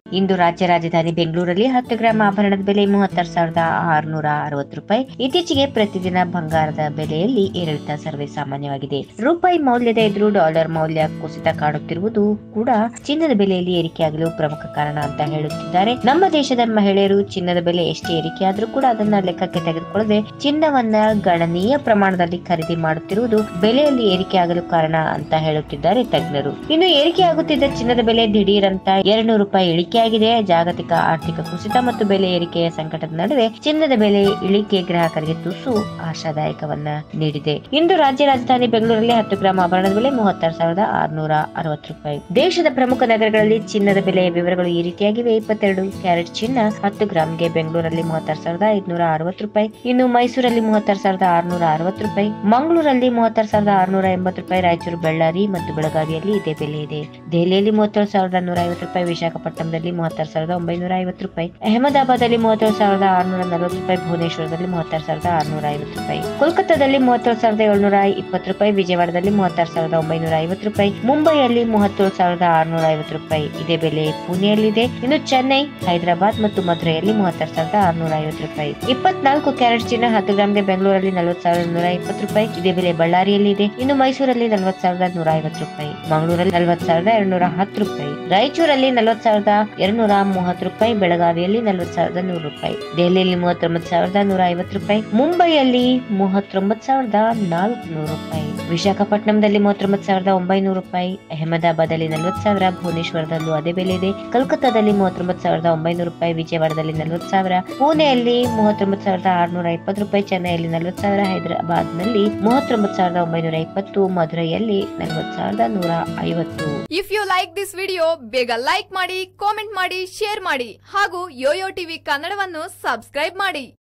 ಇಂದು ರಾಜ್ಯ ರಾಜಧಾನಿ ಬೆಂಗಳೂರಲ್ಲಿ ಹತ್ತು ಗ್ರಾಂ ಆಭರಣದ ಬೆಲೆ ಮೂವತ್ತಾರು ಸಾವಿರದ ಆರುನೂರ ಅರವತ್ತು ರೂಪಾಯಿ ಇತ್ತೀಚೆಗೆ ಪ್ರತಿದಿನ ಬಂಗಾರದ ಬೆಲೆಯಲ್ಲಿ ಏರಿಳಿತ ಸರ್ವೇ ಸಾಮಾನ್ಯವಾಗಿದೆ ರೂಪಾಯಿ ಮೌಲ್ಯದ ಎದುರು ಡಾಲರ್ ಮೌಲ್ಯ ಕುಸಿತ ಕಾಣುತ್ತಿರುವುದು ಕೂಡ ಚಿನ್ನದ ಬೆಲೆಯಲ್ಲಿ ಏರಿಕೆಯಾಗಲು ಪ್ರಮುಖ ಕಾರಣ ಅಂತ ಹೇಳುತ್ತಿದ್ದಾರೆ ನಮ್ಮ ದೇಶದ ಮಹಿಳೆಯರು ಚಿನ್ನದ ಬೆಲೆ ಎಷ್ಟೇ ಏರಿಕೆಯಾದರೂ ಕೂಡ ಅದನ್ನ ಲೆಕ್ಕಕ್ಕೆ ತೆಗೆದುಕೊಳ್ಳದೆ ಚಿನ್ನವನ್ನ ಗಣನೀಯ ಪ್ರಮಾಣದಲ್ಲಿ ಖರೀದಿ ಮಾಡುತ್ತಿರುವುದು ಬೆಲೆಯಲ್ಲಿ ಏರಿಕೆಯಾಗಲು ಕಾರಣ ಅಂತ ಹೇಳುತ್ತಿದ್ದಾರೆ ತಜ್ಞರು ಇನ್ನು ಏರಿಕೆಯಾಗುತ್ತಿದ್ದ ಚಿನ್ನದ ಬೆಲೆ ದಿಢೀರ್ ಅಂತ ಎರಡ್ನೂರು ರೂಪಾಯಿ ಇಳಿಕೆಯಾಗಿದೆ ಜಾಗತಿಕ ಆರ್ಥಿಕ ಕುಸಿತ ಮತ್ತು ಬೆಲೆ ಏರಿಕೆಯ ಸಂಕಟದ ನಡುವೆ ಚಿನ್ನದ ಬೆಲೆ ಇಳಿಕೆ ಗ್ರಾಹಕರಿಗೆ ತುಸು ಆಶಾದಾಯಕವನ್ನ ನೀಡಿದೆ ಇಂದು ರಾಜ್ಯ ರಾಜಧಾನಿ ಬೆಂಗಳೂರಲ್ಲಿ ಹತ್ತು ಗ್ರಾಂ ಆಭರಣದ ಬೆಲೆ ಮೂವತ್ತಾರು ಸಾವಿರದ ಆರುನೂರ ಅರವತ್ತು ರೂಪಾಯಿ ದೇಶದ ಪ್ರಮುಖ ನಗರಗಳಲ್ಲಿ ಚಿನ್ನದ ಬೆಲೆಯ ವಿವರಗಳು ಈ ರೀತಿಯಾಗಿವೆ ಇಪ್ಪತ್ತೆರಡು ಕ್ಯಾರೆಟ್ ಚಿನ್ನ ಹತ್ತು ಗ್ರಾಂಗೆ ಬೆಂಗಳೂರಲ್ಲಿ ಮೂವತ್ತಾರು ಸಾವಿರದ ಐದುನೂರ ಅರವತ್ತು ರೂಪಾಯಿ ಇನ್ನು ಮೈಸೂರಲ್ಲಿ ಮೂವತ್ತಾರು ಸಾವಿರದ ಆರುನೂರ ಅರವತ್ತು ರೂಪಾಯಿ ಮಂಗಳೂರಲ್ಲಿ ಮೂವತ್ತಾರು ಸಾವಿರದ ಆರುನೂರ ಎಂಬತ್ತು ರೂಪಾಯಿ ರಾಯಚೂರು ಬಳ್ಳಾರಿ ಮತ್ತು ಬೆಳಗಾವಿಯಲ್ಲಿ ಇದೇ ಬೆಲೆ ಇದೆ ದೆಹಲಿಯಲ್ಲಿ ಮೂವತ್ತೇಳು ಸಾವಿರದ ನೂರ ಐವತ್ತು ರೂಪಾಯಿ ವಿಶಾಖಪಟ್ಟಣದಲ್ಲಿ ಮೂವತ್ತಾರು ಸಾವಿರದ ಒಂಬೈನೂರ ಐವತ್ತು ರೂಪಾಯಿ ಅಹಮದಾಬಾದಲ್ಲಿ ಮೂವತ್ತೇಳು ಸಾವಿರದ ಆರುನೂರ ನಲವತ್ತು ರೂಪಾಯಿ ಭುವನೇಶ್ವರದಲ್ಲಿ ಮೂವತ್ತಾರು ಸಾವಿರದ ಆರುನೂರ ಐವತ್ತು ರೂಪಾಯಿ ಕೋಲ್ಕತ್ತಾದಲ್ಲಿ ಮೂವತ್ತೇಳು ಸಾವಿರದ ಏಳ್ನೂರ ಇಪ್ಪತ್ತು ರೂಪಾಯಿ ವಿಜಯವಾಡದಲ್ಲಿ ಮೂವತ್ತಾರು ಸಾವಿರದ ಒಂಬೈನೂರ ಐವತ್ತು ರೂಪಾಯಿ ಮುಂಬೈಯಲ್ಲಿ ಮೂವತ್ತೇಳು ಸಾವಿರದ ಆರುನೂರ ಐವತ್ತು ರೂಪಾಯಿ ಇದೇ ಬೆಲೆ ಪುಣೆಯಲ್ಲಿದೆ ಇನ್ನು ಚೆನ್ನೈ ಹೈದರಾಬಾದ್ ಮತ್ತು ಮಧುರೈಯಲ್ಲಿ ಮೂವತ್ತಾರು ಸಾವಿರದ ಆರುನೂರ ಐವತ್ತು ರೂಪಾಯಿ ಇಪ್ಪತ್ನಾಲ್ಕು ಕ್ಯಾರೆಟ್ ಚಿನ್ನ ಹತ್ತು ಗ್ರಾಮ್ಗೆ ಬೆಂಗಳೂರಲ್ಲಿ ನಲವತ್ತು ಸಾವಿರದ ನೂರ ಇಪ್ಪತ್ತು ರೂಪಾಯಿ ಇದೇ ಬೆಲೆ ಬಳ್ಳಾರಿಯಲ್ಲಿ ಇದೆ ಇನ್ನು ಮೈಸೂರಲ್ಲಿ ನಲವತ್ತು ಸಾವಿರದ ನೂರ ಐವತ್ತು ರೂಪಾಯಿ ಮಂಗಳೂರಲ್ಲಿ ನಲವತ್ತು ಸಾವಿರದ ಎರಡ್ನೂರ ಹತ್ತು ರೂಪಾಯಿ ರಾಯಚೂರಲ್ಲಿ ನಲವತ್ತು ಸಾವಿರದ ಎರಡ್ನೂರ ಮೂವತ್ತು ರೂಪಾಯಿ ಬೆಳಗಾವಿಯಲ್ಲಿ ನಲವತ್ತು ಸಾವಿರದ ನೂರು ರೂಪಾಯಿ ದೆಹಲಿಯಲ್ಲಿ ಮೂವತ್ತೊಂಬತ್ತು ಸಾವಿರದ ನೂರ ಐವತ್ತು ರೂಪಾಯಿ ಮುಂಬೈಯಲ್ಲಿ ಮೂವತ್ತೊಂಬತ್ತು ಸಾವಿರದ ನಾಲ್ಕುನೂರು ರೂಪಾಯಿ ವಿಶಾಖಪಟ್ಟಣಂದಲ್ಲಿ ಮೂವತ್ತೊಂಬತ್ತು ಸಾವಿರದ ಒಂಬೈನೂರು ರೂಪಾಯಿ ಅಹಮದಾಬಾದಲ್ಲಿ ನಲವತ್ತು ಸಾವಿರ ಭುವನೇಶ್ವರದಲ್ಲೂ ಅದೇ ಬೆಲೆ ಇದೆ ಕಲ್ಕತ್ತಾದಲ್ಲಿ ಮೂವತ್ತೊಂಬತ್ತು ಸಾವಿರದ ಒಂಬೈನೂರು ರೂಪಾಯಿ ವಿಜಯವಾಡದಲ್ಲಿ ನಲವತ್ತು ಸಾವಿರ ಪುಣೆಯಲ್ಲಿ ಮೂವತ್ತೊಂಬತ್ತು ಸಾವಿರದ ಆರುನೂರ ಇಪ್ಪತ್ತು ರೂಪಾಯಿ ಚೆನ್ನೈಯಲ್ಲಿ ನಲವತ್ತು ಸಾವಿರ ಹೈದರಾಬಾದ್ ನಲ್ಲಿ ಮೂವತ್ತೊಂಬತ್ತು ಸಾವಿರದ ಒಂಬೈನೂರ ಇಪ್ಪತ್ತು ಮಧುರೈಯಲ್ಲಿ ನಲವತ್ತು ಸಾವಿರದ ನೂರ ಐವತ್ತು if you like this video ಬೇಗ ಲೈಕ್ ಮಾಡಿ ಕಾಮೆಂಟ್ ಮಾಡಿ ಶೇರ್ ಮಾಡಿ ಹಾಗೂ ಯೋಯೋ ಟಿವಿ ಕನ್ನಡವನ್ನು ಸಬ್ಸ್ಕ್ರೈಬ್ ಮಾಡಿ